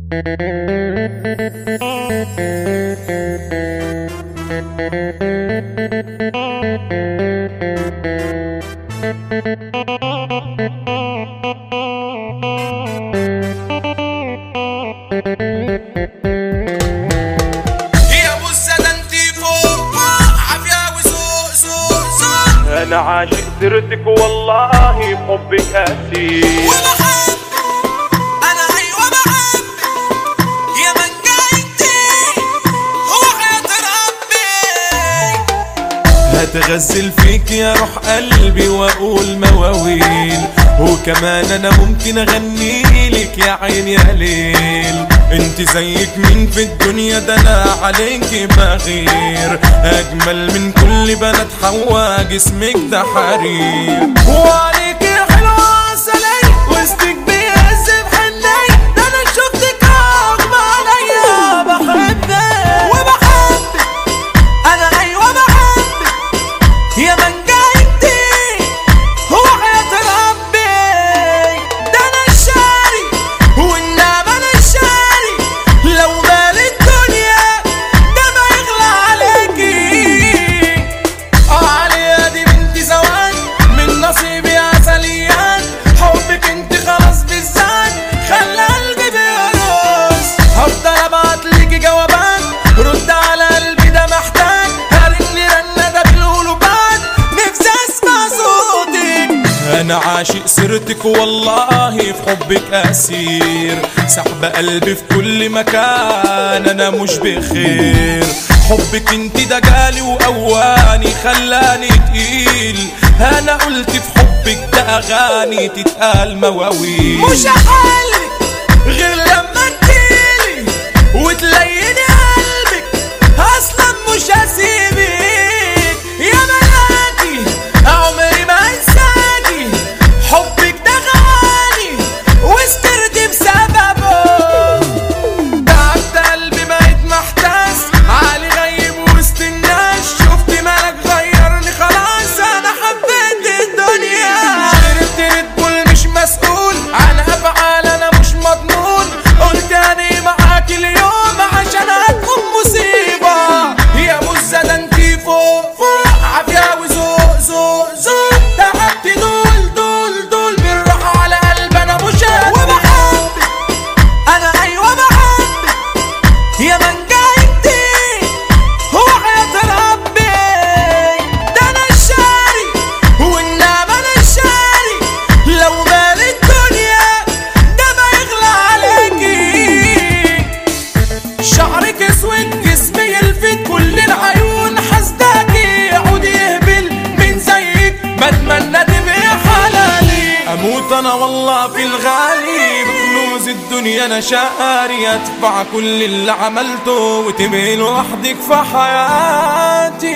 يا بوسة ده انتي فوق عافية وذوق ذوق ذوق انا عاشق سيرتك والله بحبك اسير وبحب انا ايوه بحب يا من جايتي هو حياة ربي هتغزل فيك يا روح قلبي واقول مواويل وكمان انا ممكن اغني لك يا عين يا ليل انت زيك مين في الدنيا ده انا عليك بغير اجمل من كل بنات حوا جسمك ده حرير وعليك يا حلوه عسلية وسطك بيهز بحنية ده انا شفتك اغمى عليا بحبك وبحب انا ايوه بحب يا من جايتي هو حياة ربي ده انا الشاري والنعم انا الشاري لو مال الدنيا ده ما يغلى عليكي اه عليا دي بنتي زواج من نصيبي عسليان حبك انت خلاص بالذات خلى قلبي بيرقص هفضل ابعت ليكي جوابات رد على قلبي ده محتاج هرني رنة ده بالقلوبات نفسي اسمع صوتك انا عاشق سيرتك والله في حبك اسير سحب قلبي في كل مكان انا مش بخير حبك انت ده جالي وقواني خلاني تقيل انا قلت في حبك ده اغاني تتقال مواويل مش هحلك غير لما تجيلي وتليني قلبك اصلا مش هسيبك يا ملاكي عمري ما انساكي حبك ده غالي وسكرت بسببه تعبت قلبي بقيت محتاس علي غيب وسط الناس شفت ملك غيرني خلاص انا حبيت الدنيا شربت ريد بول مش مسؤول عن افعال انا مش مضمون قلت اني معاك اليوم عشان هتكون مصيبه يا مزه ده انتي فوق فوق عافيه وذوق ذوق ذوق تعبت دول دول دول بالراحه على قلب انا مش قادر. وبحب انا ايوه بحب يا من جايتي هو حياة ربي ده انا الشاري والنعم انا الشاري لو مال الدنيا ده ما يغلى عليكي شعرك اسود جسمي يلفت كل العيون حسداكي يعود يهبل من زيك بتمنى تبقي حلالي اموت انا والله في الغالي بكنوز الدنيا انا شاري ادفع كل اللي عملته وتبقي لوحدك في حياتي